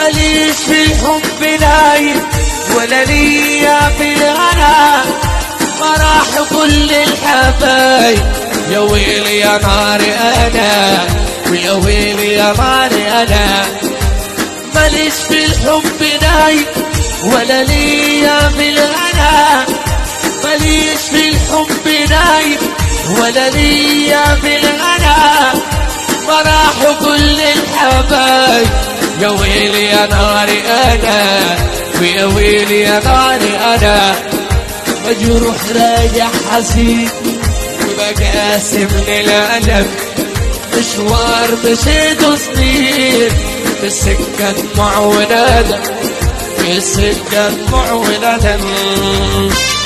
ماليش في الحب نايم ولا ليا في الغنى ما راح كل الحبايب يا ويلي يا ناري انا ويا ويلي يا ناري انا ماليش في الحب نايم ولا ليا في الغنى ماليش في الحب نايم ولا ليا في الغنى ما راحوا كل الحبايب يا ويلي يا ناري انا ويا ويلي يا ناري انا مجروح راجع حزين وبقاسم للألم مشوار مشيت سنين في السكة دموع وندم في السكة دموع وندم